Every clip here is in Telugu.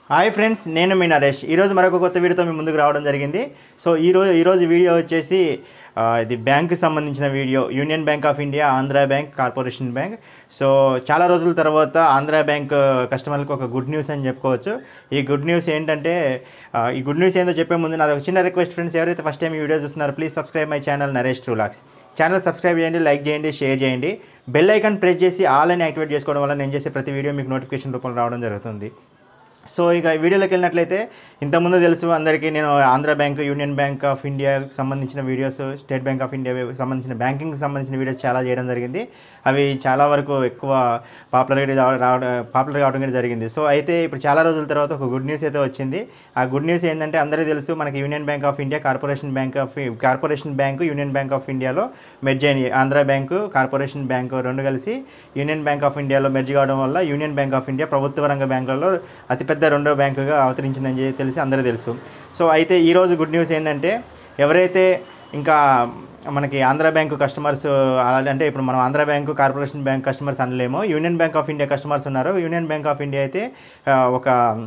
హాయ్ ఫ్రెండ్స్ నేను మీ నరేష్ ఈరోజు మరొక కొత్త వీడియోతో మీ ముందుకు రావడం జరిగింది సో ఈరోజు ఈరోజు వీడియో వచ్చేసి ఆ, ఇది బ్యాంక్కి సంబంధించిన video Union Bank of India Andhra Bank Corporation Bank so చాలా రోజుల తర్వాత ఆంధ్ర బ్యాంక్ కస్టమర్లకు ఒక గుడ్ న్యూస్ అని చెప్పుకోవచ్చు ఈ గుడ్ న్యూస్ ఏంటంటే ఆ, ఈ గుడ్ న్యూస్ ఏందో చెప్పే ముందు నాది ఒక చిన్న రిక్వెస్ట్ ఫ్రెండ్స్ ఎవరైతే ఫస్ట్ టైం ఈ వీడియో చూస్తున్నారో please subscribe my channel Naresh ట్రూలాక్స్ ఛానల్ సబ్స్క్రైబ్ చేయండి లైక్ చేయండి షేర్ చేయండి బెల్ ఐకాన్ ప్రెస్ చేసి ఆల్ అని యాక్టివేట్ చేసుకోవడం వల్ల నేను చేసే ప్రతి వీడియో మీకు నోటిఫికేషన్ రూపంలో రావడం జరుగుతుంది సో ఇక వీడియోలోకి వెళ్ళినట్లయితే ఇంతకుముందు తెలుసు అందరికీ నేను Andhra Bank Union Bank of ఇండియాకి సంబంధించిన videos State Bank of India సంబంధించిన బ్యాంకింగ్కి సంబంధించిన వీడియోస్ చాలా చేయడం జరిగింది అవి చాలా వరకు ఎక్కువ పాపులర్ రావడం పాపులర్ కావడం కూడా జరిగింది సో అయితే ఇప్పుడు చాలా రోజుల తర్వాత ఒక గుడ్ న్యూస్ అయితే వచ్చింది ఆ గుడ్ న్యూస్ ఏంటంటే అందరికీ తెలుసు మనకి Union Bank of India Corporation Bank of Corporation Bank Union Bank of ఇండియాలో మెర్జ్ అయినాయి ఆంధ్ర బ్యాంకు కార్పొరేషన్ బ్యాంకు రెండు కలిసి యూనియన్ బ్యాంక్ ఆఫ్ ఇండియాలో మెర్జ్ కావడం వల్ల యూనియన్ బ్యాంక్ ఆఫ్ ఇండియా ప్రభుత్వ రంగ బ్యాంకులలో అతిపెద్ద రెండో బ్యాంకుగా అవతరించిందని చెప్పి తెలిసి అందరూ తెలుసు సో అయితే ఈరోజు గుడ్ న్యూస్ ఏంటంటే ఎవరైతే ఇంకా మనకి ఆంధ్ర బ్యాంకు కస్టమర్స్ అలా అంటే ఇప్పుడు మనం Andhra Bank Corporation Bank customers అనలేము Union Bank of India customers ఉన్నారు యూనియన్ బ్యాంక్ ఆఫ్ ఇండియా అయితే ఆ, ఒక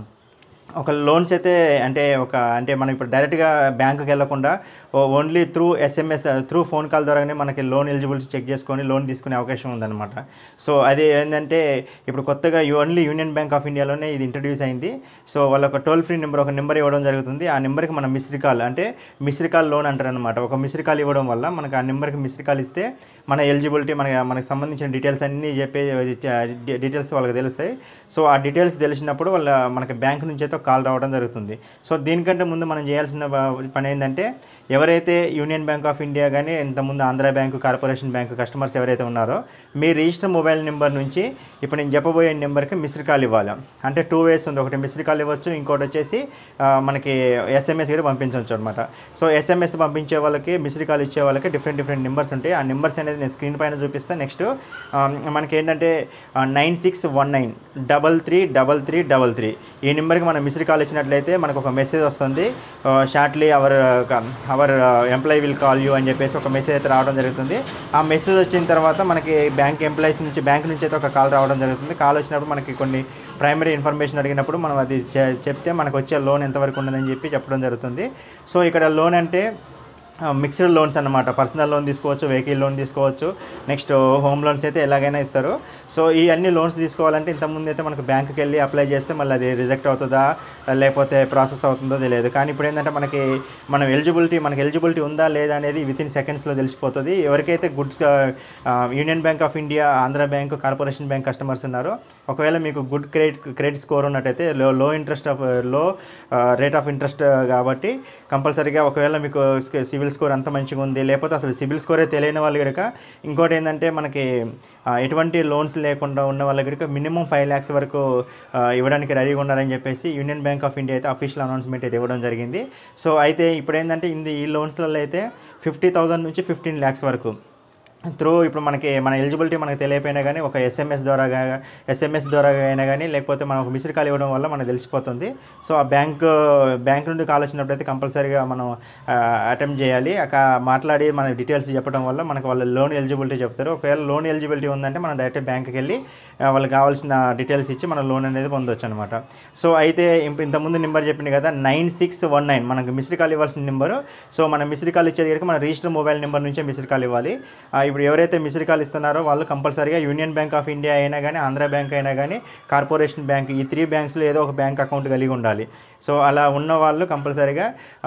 ఒక లోన్స్ అయితే అంటే ఒక అంటే మనం ఇప్పుడు డైరెక్ట్గా బ్యాంకుకి వెళ్లకుండా only through SMS through phone call ద్వారానే మనకి లోన్ ఎలిజిబిలిటీ చెక్ చేసుకొని లోన్ తీసుకునే అవకాశం ఉందన్నమాట సో అది ఏంటంటే ఇప్పుడు కొత్తగా ఓన్లీ యూనియన్ బ్యాంక్ ఆఫ్ ఇండియాలోనే ఇది ఇంట్రడ్యూస్ అయింది సో వాళ్ళ ఒక టోల్ ఫ్రీ నెంబర్ ఒక నెంబర్ ఇవ్వడం జరుగుతుంది ఆ నెంబర్కి మనం మిస్డ్ కాల్ అంటే మిస్డ్ కాల్ లోన్ అంటారు అనమాట ఒక మిస్డ్ కాల్ ఇవ్వడం వల్ల మనకు ఆ నెంబర్కి మిస్డ్ కాల్ ఇస్తే మన ఎలిజిబిలిటీ మన మనకు సంబంధించిన డీటెయిల్స్ అన్నీ చెప్పే డీటెయిల్స్ వాళ్ళకి తెలుస్తాయి సో ఆ డీటెయిల్స్ తెలిసినప్పుడు వాళ్ళ మనకి బ్యాంక్ నుంచి అయితే ఒక కాల్ రావడం జరుగుతుంది సో దీనికంటే ముందు మనం చేయాల్సిన ప- పని ఏంటంటే ఎవరైతే యూనియన్ బ్యాంక్ ఆఫ్ ఇండియా కానీ ఇంతకుముందు Andhra Bank Corporation Bank customers ఎవరైతే ఉన్నారో మీ రిజిస్టర్ మొబైల్ నెంబర్ నుంచి ఇప్పుడు నేను చెప్పబోయే నెంబర్కి మిస్డ్ కాల్ ఇవ్వాలి అంటే టూ వేస్ ఉంది ఒకటి మిస్డ్ కాల్ ఇవ్వచ్చు ఇంకోటి వచ్చేసి ఆ, మనకి ఎస్ఎంఎస్ కూడా పంపించవచ్చు అనమాట సో ఎస్ఎంఎస్ పంపించే వాళ్ళకి మిస్డ్ కాల్ ఇచ్చే వాళ్ళకి డిఫరెంట్ డిఫరెంట్ నెంబర్స్ ఉంటాయి ఆ నెంబర్స్ అనేది నేను స్క్రీన్ పైన చూపిస్తాను నెక్స్ట్ మనకి ఏంటంటే nine six one nine double three double three double three ఈ నెంబర్కి మనం మిస్డ్ కాల్ ఇచ్చినట్లయితే మనకు ఒక మెసేజ్ వస్తుంది shortly our our employee will call you అని చెప్పేసి ఒక మెసేజ్ అయితే రావడం జరుగుతుంది ఆ మెసేజ్ వచ్చిన తర్వాత మనకి బ్యాంక్ ఎంప్లాయీస్ నుంచి బ్యాంక్ నుంచి అయితే ఒక కాల్ రావడం జరుగుతుంది కాల్ వచ్చినప్పుడు మనకి కొన్ని ప్రైమరీ ఇన్ఫర్మేషన్ అడిగినప్పుడు మనం అది చె- చెప్తే మనకు వచ్చే లోన్ ఎంతవరకు ఉండదని చెప్పి చెప్పడం జరుగుతుంది సో ఇక్కడ లోన్ అంటే మిక్స్డ్ లోన్స్ అన్నమాట పర్సనల్ లోన్ తీసుకోవచ్చు వెహికల్ లోన్ తీసుకోవచ్చు నెక్స్ట్ హోమ్ లోన్స్ అయితే ఎలాగైనా ఇస్తారు సో ఈ అన్ని లోన్స్ తీసుకోవాలంటే ఇంతకుముందు అయితే మనకు బ్యాంకుకి వెళ్ళి అప్లై చేస్తే మళ్ళీ అది రిజెక్ట్ అవుతుందా లేకపోతే ప్రాసెస్ అవుతుందో తెలియదు కానీ ఇప్పుడు ఏంటంటే మనకి మనం ఎలిజిబిలిటీ మనకి ఎలిజిబిలిటీ ఉందా లేదా అనేది విత్ ఇన్ సెకండ్స్లో తెలిసిపోతుంది ఎవరికైతే గుడ్స్ Union Bank of India Andhra Bank Corporation Bank customers ఉన్నారో ఒకవేళ మీకు గుడ్ క్రెడిట్ క్రెడిట్ స్కోర్ ఉన్నట్టయితే low low interest of low rate of interest కాబట్టి కంపల్సరీగా ఒకవేళ మీకు సివిల్ స్కోర్ అంత మంచిగా ఉంది లేకపోతే అసలు సివిల్ స్కోరే తెలియని వాళ్ళు కనుక ఇంకోటి ఏంటంటే మనకి ఆ, ఎటువంటి లోన్స్ లేకుండా ఉన్న వాళ్ళ కనుక మినిమం ఫైవ్ ల్యాక్స్ వరకు ఆ, ఇవ్వడానికి రెడీగా ఉన్నారని చెప్పేసి యూనియన్ బ్యాంక్ ఆఫ్ ఇండియా అయితే అఫీషియల్ అనౌన్స్మెంట్ అయితే ఇవ్వడం జరిగింది సో అయితే ఇప్పుడు ఏంటంటే ఇది ఈ లోన్స్లలో అయితే ఫిఫ్టీ థౌసండ్ నుంచి ఫిఫ్టీన్ ల్యాక్స్ వరకు త్రూ ఇప్పుడు మనకి మన ఎలిజిబిలిటీ మనకు తెలియపోయినా కానీ ఒక ఎస్ఎంఎస్ ద్వారా ఎస్ఎంఎస్ ద్వారా అయినా కానీ లేకపోతే మనం ఒక మిస్డ్ కాల్ ఇవ్వడం వల్ల మనకు తెలిసిపోతుంది సో ఆ బ్యాంక్ బ్యాంక్ నుండి కాల్ వచ్చినప్పుడు అయితే కంపల్సరీగా మనం అటెంప్ట్ చేయాలి అక్కడ మాట్లాడి మన డీటెయిల్స్ చెప్పడం వల్ల మనకు వాళ్ళ లోన్ ఎలిజిబిలిటీ చెప్తారు ఒకవేళ లోన్ ఎలిజిబిలిటీ ఉందంటే మనం డైరెక్ట్ బ్యాంక్కి వెళ్ళి ఆ, వాళ్ళకి కావాల్సిన డీటెయిల్స్ ఇచ్చి మన లోన్ అనేది పొందొచ్చు అనమాట సో అయితే ఇంత- ఇంతకుముందు నెంబర్ చెప్పింది కదా నైన్ సిక్స్ వన్ నైన్ మనకు మిస్డ్ కాల్ ఇవ్వాల్సిన నెంబరు సో మనం మిస్డ్ కాల్ ఇచ్చేది కనుక మన రిజిస్టర్ మొబైల్ నెంబర్ నుంచే మిస్డ్ కాల్ ఇవ్వాలి ఆ, ఇప్పుడు ఎవరైతే మిస్డ్ కాల్ ఇస్తున్నారో వాళ్ళు కంపల్సరీగా యూనియన్ బ్యాంక్ ఆఫ్ ఇండియా అయినా కానీ ఆంధ్ర బ్యాంక్ అయినా కానీ కార్పొరేషన్ బ్యాంక్ ఈ త్రీ బ్యాంక్స్లో ఏదో ఒక బ్యాంక్ అకౌంట్ కలిగి ఉండాలి సో అలా ఉన్న వాళ్ళు కంపల్సరీగా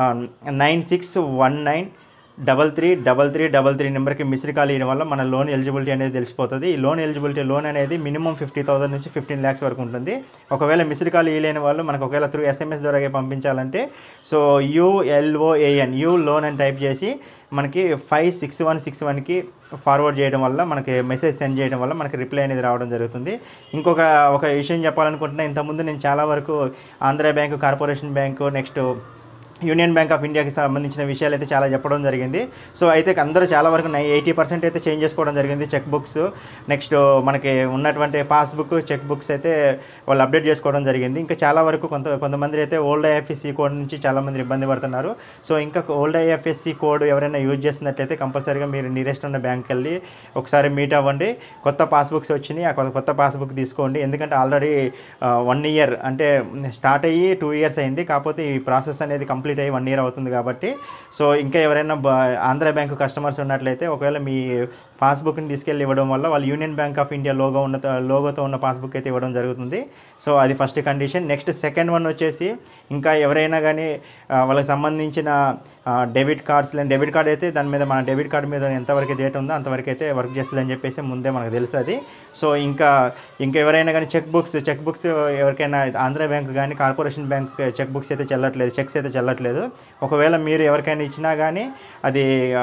nine six one nine double three double three double three నెంబర్కి మిస్డ్ కాల్ ఇవ్వడం వల్ల మన లోన్ ఎలిజిబిలిటీ అనేది తెలిసిపోతుంది ఈ లోన్ ఎలిజిబిలిటీ లోన్ అనేది మినిమం ఫిఫ్టీ థౌసండ్ నుంచి ఫిఫ్టీన్ ల్యాక్స్ వరకు ఉంటుంది ఒకవేళ మిస్డ్ కాల్ ఇవ్వలేని వాళ్ళు మనకు ఒకవేళ త్రూ ఎస్ఎంఎస్ ద్వారా పంపించాలంటే సో యూఎల్ఓఏఎన్ యూ లోన్ అని టైప్ చేసి మనకి ఫైవ్ సిక్స్ వన్ సిక్స్ వన్కి ఫార్వర్డ్ చేయడం వల్ల మనకి మెసేజ్ సెండ్ చేయడం వల్ల మనకి రిప్లై అనేది రావడం జరుగుతుంది ఇంకొక ఒక విషయం చెప్పాలనుకుంటున్నా ఇంతకుముందు నేను చాలా వరకు Andhra Bank Corporation Bank next Union Bank of ఇండియాకి సంబంధించిన విషయాలు అయితే చాలా చెప్పడం జరిగింది సో అయితే అందరూ చాలా వరకు ఎయిటీ పర్సెంట్ అయితే చేంజ్ చేసుకోవడం జరిగింది చెక్ బుక్స్ నెక్స్ట్ మనకి ఉన్నటువంటి పాస్బుక్ చెక్ బుక్స్ అయితే వాళ్ళు అప్డేట్ చేసుకోవడం జరిగింది ఇంకా చాలా వరకు కొంత కొంతమంది అయితే ఓల్డ్ ఐఎఫ్ఎస్సి కోడ్ నుంచి చాలామంది ఇబ్బంది పడుతున్నారు సో ఇంకా ఓల్డ్ ఐఎఫ్ఎస్సి కోడ్ ఎవరైనా యూజ్ చేస్తున్నట్లయితే కంపల్సరీగా మీరు నియరెస్ట్ ఉన్న బ్యాంక్కి వెళ్ళి ఒకసారి మీట్ అవ్వండి కొత్త పాస్బుక్స్ వచ్చినాయి ఆ కొత్త కొత్త పాస్బుక్ తీసుకోండి ఎందుకంటే ఆల్రెడీ వన్ ఇయర్ అంటే స్టార్ట్ అయ్యి టూ ఇయర్స్ అయింది కాకపోతే ఈ ప్రాసెస్ అనేది కంప్లీట్ అయ్యి వన్ ఇయర్ అవుతుంది కాబట్టి సో ఇంకా ఎవరైనా బ- ఆంధ్ర బ్యాంకు కస్టమర్స్ ఉన్నట్లయితే ఒకవేళ మీ పాస్బుక్ని తీసుకెళ్ళి ఇవ్వడం వల్ల వాళ్ళు Union Bank of India logo ఉన్న లోగోతో ఉన్న పాస్బుక్ అయితే ఇవ్వడం జరుగుతుంది సో అది first condition next second one వచ్చేసి ఇంకా ఎవరైనా కానీ ఆ, వాళ్ళకి సంబంధించిన డెబిట్ కార్డ్స్ లేని డెబిట్ కార్డ్ అయితే దాని మీద మన డెబిట్ కార్డ్ మీద ఎంతవరకు డేట్ ఉందో అంతవరకు అయితే వర్క్ చేస్తుంది అని చెప్పేసి ముందే మనకు తెలుసు అది సో ఇంకా ఇంకా ఎవరైనా కానీ చెక్ బుక్స్ చెక్ బుక్స్ ఎవరికైనా ఆంధ్ర బ్యాంక్ కానీ కార్పొరేషన్ బ్యాంక్ చెక్ బుక్స్ అయితే చెల్లట్లేదు చెక్స్ అయితే చెల్లట్లేదు ఒకవేళ మీరు ఎవరికైనా ఇచ్చినా కానీ అది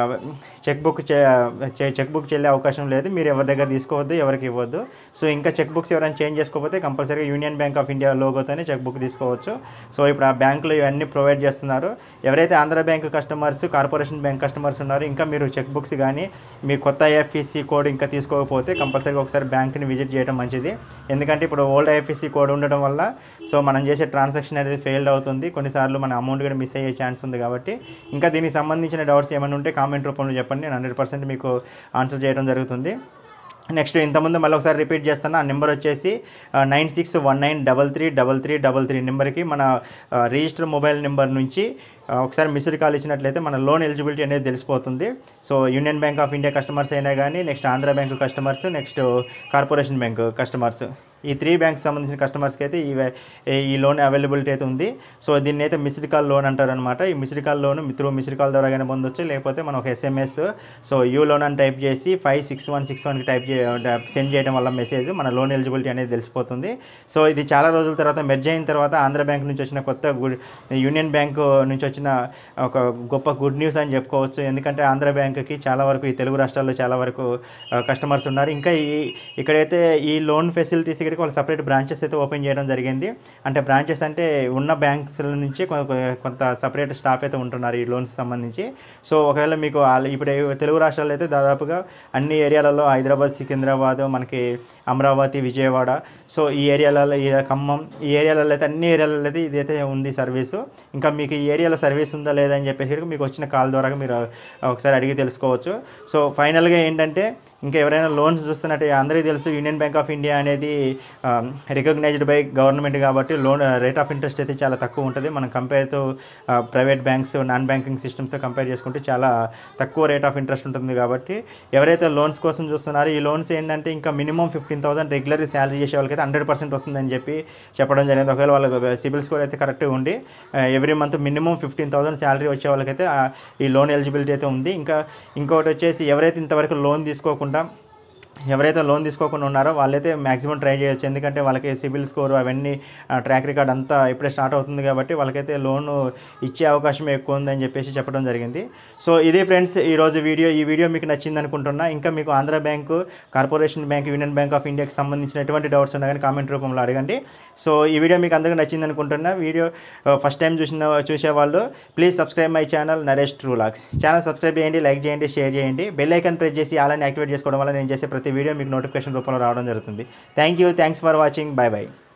చెక్ బుక్ చెక్ బుక్ చెల్లే అవకాశం లేదు మీరు ఎవరి దగ్గర తీసుకోవద్దు ఎవరికి ఇవ్వద్దు సో ఇంకా చెక్ బుక్స్ ఎవరైనా చేంజ్ చేసుకోకపోతే కంపల్సరీగా యూనియన్ బ్యాంక్ ఆఫ్ ఇండియా లోగోతోనే చెక్ బుక్ తీసుకోవచ్చు సో ఇప్పుడు ఆ బ్యాంకులు ఇవన్నీ ప్రొవైడ్ చేస్తున్నారు ఎవరైతే Andhra Bank customers Corporation Bank customers ఉన్నారో ఇంకా మీరు చెక్ బుక్స్ కానీ మీ కొత్త ఐఎఫ్ఎస్సి కోడ్ ఇంకా తీసుకోకపోతే కంపల్సరీగా ఒకసారి బ్యాంక్ని విజిట్ చేయడం మంచిది ఎందుకంటే ఇప్పుడు ఓల్డ్ ఐఎఫ్ఎస్సి కోడ్ ఉండడం వల్ల సో మనం చేసే ట్రాన్సాక్షన్ అనేది ఫెయిల్డ్ అవుతుంది కొన్నిసార్లు మన అమౌంట్ కూడా మిస్ అయ్యే ఛాన్స్ ఉంది కాబట్టి ఇంకా దీనికి సంబంధించిన డౌట్స్ ఏమైనా ఉంటే కామెంట్ రూపంలో చెప్పండి నేను హండ్రెడ్ పర్సెంట్ మీకు ఆన్సర్ చేయడం జరుగుతుంది నెక్స్ట్ ఇంతకుముందు మళ్ళీ ఒకసారి రిపీట్ చేస్తాను ఆ నెంబర్ వచ్చేసి nine six one nine double three double three double three నెంబర్కి మన రిజిస్టర్ మొబైల్ నెంబర్ నుంచి ఆ, ఒకసారి మిస్డ్ కాల్ ఇచ్చినట్లయితే మన లోన్ ఎలిజిబిలిటీ అనేది తెలిసిపోతుంది so Union Bank of India customers అయినా కానీ next Andhra Bank customers next Corporation Bank customers ఈ త్రీ బ్యాంక్స్ సంబంధించిన కస్టమర్స్కి అయితే ఈ వే- ఈ లోన్ అవైలబిలిటీ అయితే ఉంది సో దీన్ని అయితే మిస్డ్ కాల్ లోన్ అంటారనమాట ఈ missed call loan through missed call ద్వారా కానీ పొందొచ్చు లేకపోతే మనం ఒక ఎస్ఎంఎస్ సో యూ లోన్ అని టైప్ చేసి ఫైవ్ సిక్స్ వన్ సిక్స్ వన్కి టైప్ చే సెండ్ చేయడం వల్ల మెసేజ్ మన లోన్ ఎలిజిబిలిటీ అనేది తెలిసిపోతుంది సో ఇది చాలా రోజుల తర్వాత మెర్జ్ అయిన తర్వాత ఆంధ్ర బ్యాంక్ నుంచి వచ్చిన కొత్త గుడ్ యూనియన్ బ్యాంక్ నుంచి వచ్చిన ఒక గొప్ప గుడ్ న్యూస్ అని చెప్పుకోవచ్చు ఎందుకంటే ఆంధ్ర బ్యాంక్కి చాలా వరకు ఈ తెలుగు రాష్ట్రాల్లో చాలా వరకు కస్టమర్స్ ఉన్నారు ఇంకా ఈ ఇక్కడైతే ఈ లోన్ ఫెసిలిటీస్ ఇక్కడికి వాళ్ళు సపరేట్ బ్రాంచెస్ అయితే ఓపెన్ చేయడం జరిగింది అంటే బ్రాంచెస్ అంటే ఉన్న బ్యాంక్స్ నుంచి కొ- కొ- కొంత సపరేట్ స్టాఫ్ అయితే ఉంటున్నారు ఈ లోన్స్ సంబంధించి సో ఒకవేళ మీకు ఆల్- ఇప్పుడు ఏ- తెలుగు రాష్ట్రాల్లో అయితే దాదాపుగా అన్ని ఏరియాలలో హైదరాబాద్ సికింద్రాబాద్ మనకి అమరావతి విజయవాడ సో ఈ ఏరియాలలో ఈ ఖమ్మం ఈ ఏరియాలలో అయితే అన్ని ఏరియాలలో అయితే ఇదైతే ఉంది సర్వీసు ఇంకా మీకు ఈ ఏరియాలో సర్వీస్ ఉందా లేదా అని చెప్పేసి కనుక మీకు వచ్చిన కాల్ ద్వారా మీరు ఒకసారి అడిగి తెలుసుకోవచ్చు సో ఫైనల్గా ఏంటంటే ఇంకా ఎవరైనా లోన్స్ చూస్తున్నట్టు అందరికీ తెలుసు యూనియన్ బ్యాంక్ ఆఫ్ ఇండియా అనేది రికగ్నైజ్డ్ బై గవర్నమెంట్ కాబట్టి లోన్ రేట్ ఆఫ్ ఇంట్రెస్ట్ అయితే చాలా తక్కువ ఉంటుంది మనం compare to private banks non banking సిస్టమ్స్తో కంపేర్ చేసుకుంటే చాలా తక్కువ రేట్ ఆఫ్ ఇంట్రెస్ట్ ఉంటుంది కాబట్టి ఎవరైతే లోన్స్ కోసం చూస్తున్నారో ఈ లోన్స్ ఏంటంటే ఇంకా minimum fifteen thousand regular salary చేసే వాళ్ళకైతే హండ్రెడ్ పర్సెంట్ వస్తుందని చెప్పి చెప్పడం జరిగింది ఒకవేళ వాళ్ళకి సిబిల్ స్కోర్ అయితే కరెక్ట్గా ఉండి every month minimum fifteen thousand salary వచ్చే వాళ్ళకైతే ఆ, ఈ లోన్ ఎలిజిబిలిటీ అయితే ఉంది ఇంకా ఇంకొకటి వచ్చేసి ఎవరైతే ఇంతవరకు లోన్ తీసుకోకుండా ఎవరైతే లోన్ తీసుకోకుండా ఉన్నారో వాళ్ళైతే మ్యాక్సిమం ట్రై చేయొచ్చు ఎందుకంటే వాళ్ళకి సిబిల్ స్కోర్ అవన్నీ ట్రాక్ రికార్డ్ అంతా ఇప్పుడే స్టార్ట్ అవుతుంది కాబట్టి వాళ్ళకైతే లోన్ ఇచ్చే అవకాశం ఎక్కువ ఉందని చెప్పేసి చెప్పడం జరిగింది సో ఇదే ఫ్రెండ్స్ ఈరోజు వీడియో ఈ వీడియో మీకు నచ్చింది అనుకుంటున్నా ఇంకా మీకు Andhra Bank Corporation Bank Union Bank of ఇండియాకి సంబంధించిన ఎటువంటి డౌట్స్ ఉన్నా కానీ కామెంట్ రూపంలో అడగండి సో ఈ వీడియో మీకు అందరికీ నచ్చింది అనుకుంటున్నా వీడియో ఫస్ట్ టైం చూసిన చూసేవాళ్ళు please subscribe my channel Naresh ట్రూ లాక్స్ ఛానల్ సబ్స్క్రైబ్ చేయండి లైక్ చేయండి షేర్ చేయండి బెల్ ఐకాన్ ప్రెస్ చేసి అలానే యాక్టివేట్ చేసుకోవడం వల్ల నేను చేసే ప్రతి వీడియో మీకు నోటిఫికేషన్ రూపంలో రావడం జరుగుతుంది thank you thanks for watching bye bye